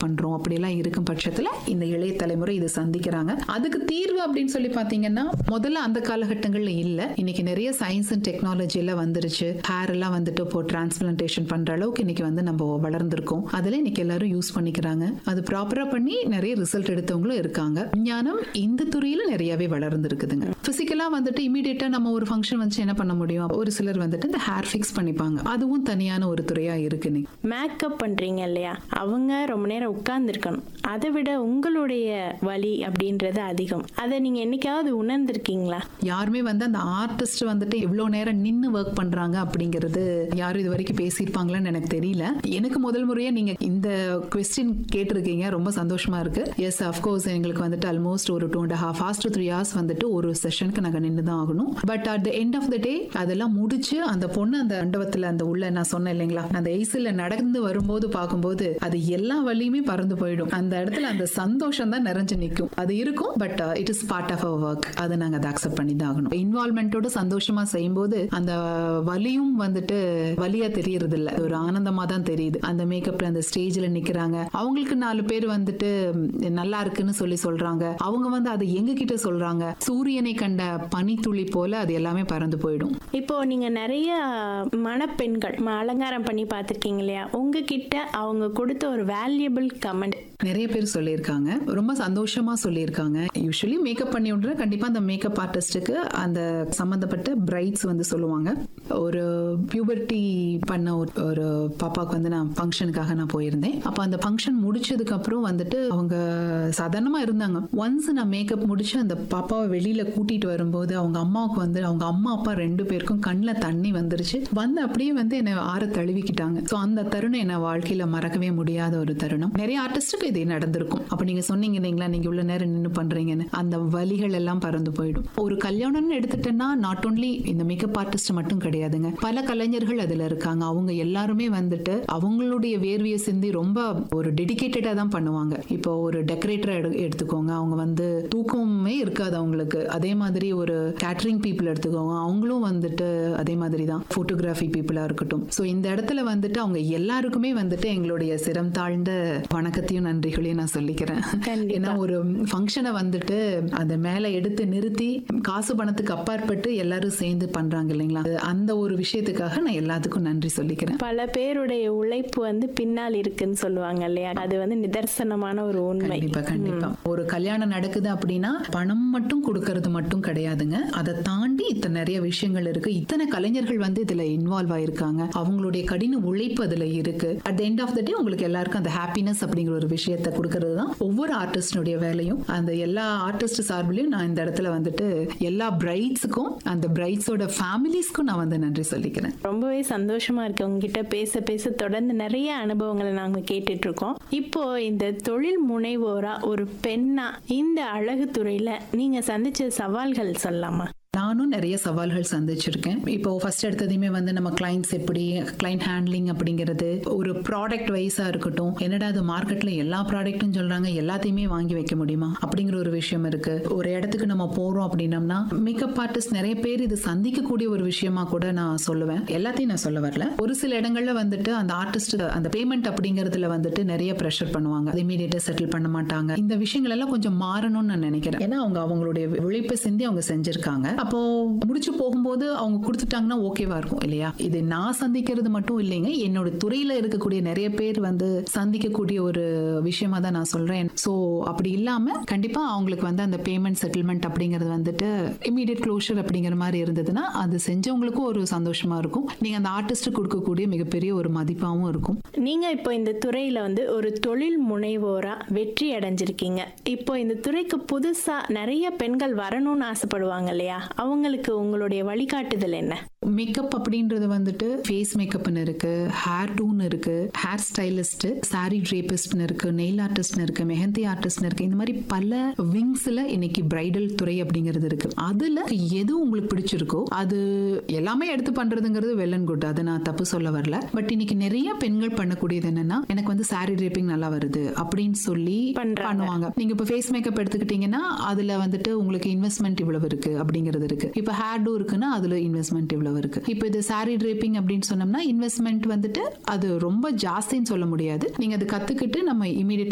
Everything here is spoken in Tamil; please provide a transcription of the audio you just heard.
பண்றோம் அப்படியெல்லாம் இருக்கும் பட்சத்துல இந்த இளைய தலைமுறை இது சந்திக்கிறாங்க அதுக்கு தீர்வு அப்படின்னு சொல்லி பாத்தீங்கன்னா முதல்ல அந்த காலகட்டங்கள்ல இல்ல இன்னைக்கு நிறைய சயின்ஸ் அண்ட் டெக்னாலஜி எல்லாம் வந்துருச்சு ஹேர் எல்லாம் வந்துட்டு இப்போ டிரான்ஸ்பிளான்டேஷன் பண்ற அளவுக்கு இன்னைக்கு வந்து நம்ம வளர்ந்துருக்கோம் அதுல இன்னைக்கு எல்லாரும் யூஸ் பண்ணிக்கிறாங்க அது ப்ராப்பரா பண்ணி நிறைய ரிசல்ட் எடுத்தவங்களும் இருக்காங்க விஞ்ஞானம் இந்த துறையில நிறையவே வளர்ந்துருக்குதுங்க பிசிக்கலா வந்துட்டு இமீடியட்டா நம்ம ஒரு ஃபங்க்ஷன் வந்து என்ன பண்ண முடியும் ஒரு சிலர் வந்துட்டு இந்த ஹேர் ஃபிக்ஸ் பண்ணிப்பாங்க அதுவும் தனியான ஒரு துறையா இருக்கு இன்னைக்கு மேக்கப் பண்றீங்க இல்லையா அவங்க ரொம்ப நேரம் உட்கார்ந்துருக்கணும் அதை விட உங்களுடைய வலி அப்படின்றது அதிகம் அதை நீங்க என்னைக்காவது உணர்ந்திருக்கீங்களா யாருமே வந்து அந்த ஆர்டிஸ்ட் வந்துட்டு இவ்வளவு நேரம் நின்னு ஒர்க் பண்றாங்க அப்படிங்கிறது யாரும் இது வரைக்கும் பேசியிருப்பாங்களான்னு எனக்கு தெரியல எனக்கு முதல் முறையா நீங்க இந்த கொஸ்டின் கேட்டிருக்கீங்க ரொம்ப சந்தோஷமா இருக்கு எஸ் அஃப்கோர்ஸ் எங்களுக்கு வந்துட்டு ஆல்மோஸ்ட் ஒரு two and half hours to three hours வந்துட்டு ஒரு செஷனுக்கு நாங்க நின்று தான் ஆகணும் but at the end of the day அதெல்லாம் முடிச்சு அந்த பொண்ணு அந்த மண்டபத்துல அந்த உள்ள நான் சொன்னேன் இல்லைங்களா அந்த ஐசில் நடந்து வரும்போது பார்க்கும்போது அது எல்லா வழியுமே பறந்து போயிடும் அந்த இடத்துல அந்த சந்தோஷம் தான் நிறைஞ்சு நிற்கும் அது இருக்கும் but it is part of our work அதை நாங்க அதை அக்செப்ட் பண்ணி தான் ஆகணும் இன்வால்மெண்ட்டோட சந்தோஷமா செய்யும்போது அந்த வலியும் வந்துட்டு வலியா தெரியறது இல்ல ஒரு ஆனந்தமா தான் தெரியுது அந்த மேக்கப்ல அந்த ஸ்டேஜ்ல நிக்கிறாங்க அவங்களுக்கு நாலு பேர் வந்துட்டு ம், நல்லா இருக்குன்னு சொல்லி சொல்றாங்க அவங்க வந்து அதை எங்க கிட்ட சொல்றாங்க சூரியனை கண்ட பனித்துளி போல அது எல்லாமே பறந்து போயிடும் இப்போ நீங்க நிறைய மணப்பெண்கள் ம- அலங்காரம் பண்ணி பார்த்திருக்கீங்க இல்லையா உங்ககிட்ட அவங்க கொடுத்த ஒரு வேல்யூபிள் கமெண்ட் நிறைய பேர் சொல்லியிருக்காங்க ரொம்ப சந்தோஷமா சொல்லியிருக்காங்க யூஸ்வலி மேக்கப் பண்ணி விட்ற கண்டிப்பா அந்த மேக்கப் ஆர்டிஸ்ட்டுக்கு அந்த சம்பந்தப்பட்ட பிரைட்ஸ் வந்து சொல்லுவாங்க ஒரு பியூபர்ட்டி பண்ண ஒரு- ஒரு பாப்பாவுக்கு வந்து நான் ஃபங்க்ஷனுக்காக நான் போயிருந்தேன் அப்போ அந்த ஃபங்க்ஷன் முடிச்சதுக்கு அப்புறம் வந்துட்டு அவங்க சாதாரணமா இருந்தாங்க ஒன்ஸ் நான் மேக்கப் முடிச்சு அந்த பாப்பாவை வெளியில கூட்டிட்டு வரும்போது அவங்க அம்மாவுக்கு வந்து அவங்க அம்மா அப்பா ரெண்டு பேருக்கும் கண்ணில் தண்ணி வந்துருச்சு வந்து அப்படியே வந்து என்னை ஆற தழுவிக்கிட்டாங்க ஸோ அந்த தருணம் என்ன வாழ்க்கையில மறக்கவே முடியாத ஒரு தருணம் நிறைய ஆர்டிஸ்டுக்கு இது நடந்திருக்கும் அப்ப நீங்க சொன்னீங்க இல்லைங்களா நீங்க இவ்வளவு நேரம் நின்று பண்றீங்கன்னு அந்த வலிகள் எல்லாம் பறந்து போயிடும் ஒரு கல்யாணம்னு எடுத்துட்டேன்னா நாட் ஓன்லி இந்த மேக்கப் ஆர்டிஸ்ட் மட்டும் கிடையாதுங்க பல கலைஞர்கள் அதுல இருக்காங்க அவங்க எல்லாருமே வந்துட்டு அவங்களுடைய வேர்வியை சிந்தி ரொம்ப ஒரு டெடிகேட்டடா தான் பண்ணுவாங்க இப்போ ஒரு டெக்கரேட்டரை எடுத்துக்கோங்க அவங்க வந்து தூக்கமே இருக்காது அவங்களுக்கு அதே மாதிரி ஒரு கேட்டரிங் பீப்புள் எடுத்துக்கோங்க அவங்களும் வந்துட்டு அதே மாதிரி தான் போட்டோகிராஃபி பீப்புளா இருக்கட்டும் ஸோ இந்த இடத்துல வந்துட்டு அவங்க எல்லாருக்குமே வந்துட்டு எங்களுடைய சிரம் தாழ்ந்த வணக்கத்தையும் நன்றிகளையும் நான் சொல்லிக்கிறேன் கண்டிப்பா. ஏன்னா ஒரு ஃபங்க்ஷனை வந்துட்டு அதை மேல எடுத்து நிறுத்தி காசு பணத்துக்கு அப்பாற்பட்டு எல்லாரும் சேர்ந்து பண்றாங்க இல்லைங்களா அது அந்த ஒரு விஷயத்துக்காக நான் எல்லாத்துக்கும் நன்றி சொல்லிக்கிறேன் பல பேருடைய உழைப்பு வந்து பின்னால் இருக்குன்னு சொல்லுவாங்க இல்லையா அது வந்து நிதர்சனமான ஒரு உண்மை கண்டிப்பா கண்டிப்பா ஒரு கல்யாணம் நடக்குது அப்படின்னா பணம் மட்டும் கொடுக்கறது மட்டும் கிடையாதுங்க அதை தாண்டி இத்தனை நிறைய விஷயங்கள் இருக்கு இத்தனை கலைஞர்கள் வந்து இதுல இன்வால்வ் ஆயிருக்காங்க அவங்களுடைய கடின உழைப்பு அதுல இருக்கு at end of the day உங்களுக்கு எல்லாருக்கும் அந்த ஹாப்பினஸ் அப்படிங்கிற ஒரு விஷயத்தை கொடுக்கறது தான் ஒவ்வொரு ஆர்டிஸ்டினுடைய வேலையும் அந்த எல்லா ஆர்டிஸ்ட் சார்பிலையும் நான் இந்த இடத்துல வந்துட்டு எல்லா பிரைட்ஸுக்கும் அந்த பிரைட்ஸோட ஃபேமிலிஸ்க்கும் நான் வந்து நன்றி சொல்லிக்கிறேன் ரொம்பவே சந்தோஷமா இருக்கு உங்ககிட்ட பேச பேச தொடர்ந்து நிறைய அனுபவங்களை நாங்க கேட்டுட்டு இருக்கோம் இப்போ இந்த தொழில் முனைவோரா ஒரு பெண்ணா இந்த அழகு துறையில நீங்க சந்திச்ச சவால்கள் சொல்லலாமா நானும் நிறைய சவால்கள் சந்திச்சிருக்கேன் இப்போ ஃபர்ஸ்ட் எடுத்ததையுமே வந்து நம்ம கிளைண்ட்ஸ் எப்படி கிளைண்ட் ஹேண்ட்லிங் அப்படிங்கிறது ஒரு ப்ராடக்ட் வைஸா இருக்கட்டும் என்னடா அது மார்க்கெட்ல எல்லா ப்ராடக்ட்டும் சொல்றாங்க எல்லாத்தையுமே வாங்கி வைக்க முடியுமா அப்படிங்கிற ஒரு விஷயம் இருக்கு ஒரு இடத்துக்கு நம்ம போறோம் அப்படின்னம்னா மேக்கப் ஆர்டிஸ்ட் நிறைய பேர் இது சந்திக்கக்கூடிய ஒரு விஷயமா கூட நான் சொல்லுவேன் எல்லாத்தையும் நான் சொல்ல வரல ஒரு சில இடங்கள்ல வந்துட்டு அந்த ஆர்டிஸ்ட் அந்த பேமெண்ட் அப்படிங்கறதுல வந்துட்டு நிறைய ப்ரெஷர் பண்ணுவாங்க அது இமீடியட்டா செட்டில் பண்ண மாட்டாங்க இந்த விஷயங்கள் எல்லாம் கொஞ்சம் மாறணும்னு நான் நினைக்கிறேன் ஏன்னா அவங்க அவங்களுடைய உழைப்பை சிந்தி அவங்க செஞ்சிருக்காங்க அப்போ முடிச்சு போகும்போது அவங்க கொடுத்துட்டாங்கன்னா ஓகேவா இருக்கும் இல்லையா இது நான் சந்திக்கிறது மட்டும் இல்லைங்க என்னோட துறையில இருக்கக்கூடிய நிறைய பேர் வந்து சந்திக்கக்கூடிய ஒரு விஷயமா தான் நான் சொல்றேன் ஸோ அப்படி இல்லாம கண்டிப்பா அவங்களுக்கு வந்து அந்த பேமெண்ட் செட்டில்மெண்ட் அப்படிங்கிறது வந்துட்டு இமீடியட் க்ளோஷர் அப்படிங்கிற மாதிரி இருந்ததுன்னா அது செஞ்சவங்களுக்கும் ஒரு சந்தோஷமா இருக்கும் நீங்க அந்த ஆர்டிஸ்ட் கொடுக்கக்கூடிய மிகப்பெரிய ஒரு மதிப்பாகவும் இருக்கும் நீங்க இப்போ இந்த துறையில வந்து ஒரு தொழில் முனைவோரா வெற்றி அடைஞ்சிருக்கீங்க இப்போ இந்த துறைக்கு புதுசா நிறைய பெண்கள் வரணும்னு ஆசைப்படுவாங்க இல்லையா அவங்களுக்கு உங்களுடைய வழிகாட்டுதல் என்ன மேக்கப் அப்படின்றது வந்துட்டு ஃபேஸ் மேக்கப்னு இருக்கு ஹேர் டூன்னு இருக்கு ஹேர் ஸ்டைலிஸ்ட் சாரி ட்ரேபிஸ்ட்னு இருக்கு நெயில் ஆர்டிஸ்ட்னு இருக்கு மெஹந்தி ஆர்டிஸ்ட்னு இருக்கு இந்த மாதிரி பல விங்ஸ்ல இன்னைக்கு பிரைடல் துறை அப்படிங்கிறது இருக்கு அதுல எது உங்களுக்கு பிடிச்சிருக்கோ அது எல்லாமே எடுத்து பண்றதுங்கிறது வெல் அண்ட் குட் அதை நான் தப்பு சொல்ல வரல பட் இன்னைக்கு நிறைய பெண்கள் பண்ணக்கூடியது என்னன்னா எனக்கு வந்து சாரி ட்ரேப்பிங் நல்லா வருது அப்படின்னு சொல்லி பண்றாங்க. பண்ணுவாங்க நீங்க இப்ப ஃபேஸ் மேக்கப் எடுத்துக்கிட்டீங்கன்னா அதுல வந்துட்டு உங்களுக்கு இன்வெஸ்ட்மெண்ட் இவ்வளவு இருக்கு அப்படிங்கிறது இருக்கு இப்ப ஹேர் டூ இருக்குன்னா அதுல இன்வெஸ்ட்மெண்ட் இவ்வளவு இருக்கு இப்ப இது சாரி ட்ரேப்பிங் அப்படின்னு சொன்னோம்னா இன்வெஸ்ட்மெண்ட் வந்துட்டு அது ரொம்ப ஜாஸ்தின்னு சொல்ல முடியாது நீங்க அது கத்துக்கிட்டு நம்ம இமீடியட்